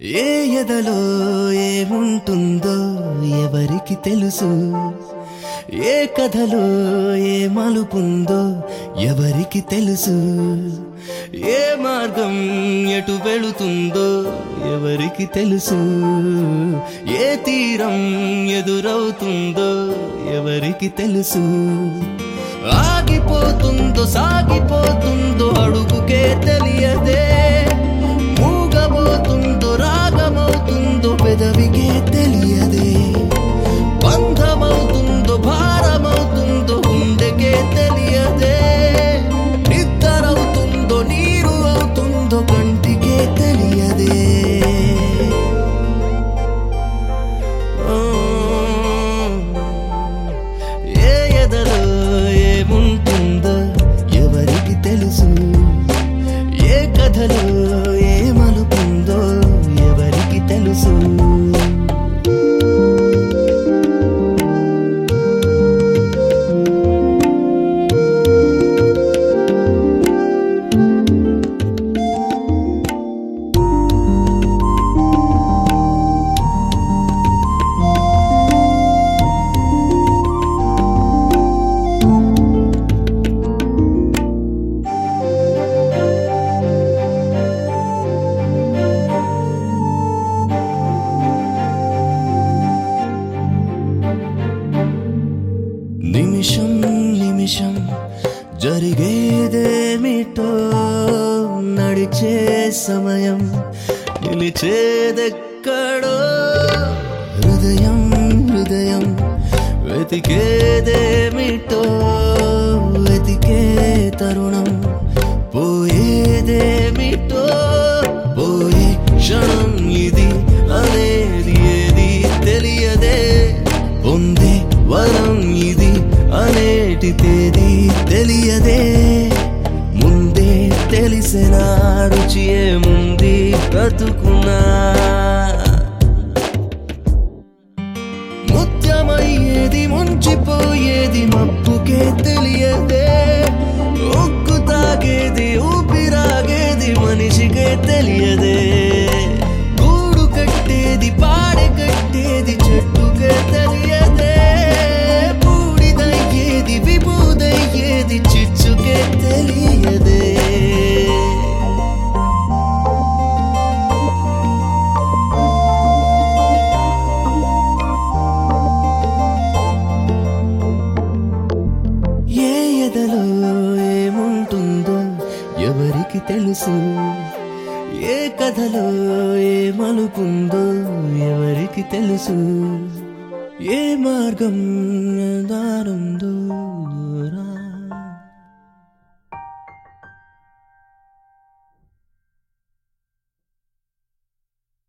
ఏ ఎదలో ఏముంటుందో ఎవరికి తెలుసు ఏ కథలో ఏ మలుపుందో ఎవరికి తెలుసు ఏ మార్గం ఎటు వెళుతుందో ఎవరికి తెలుసు ఏ తీరం ఎదురవుతుందో ఎవరికి తెలుసు ఆగిపోతుందో సాగిపోతుందో అడుగుకే తెలియదే మూగబోతుందో రాగమవుతుందో పెదవికే తెలియదే బంధమవుతుందో భారమవుతుందో గుండెకే తెలియదే నిద్రవుతుందో నీరు అవుతుందో కంటికే తెలియదే ఓ, ఏ ఎదలో ఏముంటుందో ఎవరికి తెలుసు ఏ కథలో ఏ మలుపుందో ఎవరికి తెలుసు నిమిషం నిమిషం జరిగేదేమిటో నడిచే సమయం నిలిచేదెక్కడో హృదయం హృదయం వెతికేదేమిటో వెతికే తరుణం పోయేదేమిటో పోయే క్షణం ఇది అనేది ఏది తెలియదే పొందే వరం ఇది అనేటి తేదీ తెలియదే ముందే తెలిసిన రుచి ఏముంది బ్రతుకున్నా ముత్యమయ్యేది ముంచిపోయేది మప్పుకే తెలియదే ఉక్కు తాగేది ఊపిరాగేది మనిషికే తెలియదే గూడు కట్టేది పాడె కట్టేది చెట్టుకే తెలియదే పూడిదయ్యేది విభూదయ్యేది చిచ్చుకే తెలియదే ఏ ఎదలో ఏముంటుందో ఎవరికి తెలుసు ఏ కథలో ఏ మలుపుందో ఎవరికి తెలుసు ఏ మార్గం దారుందో రా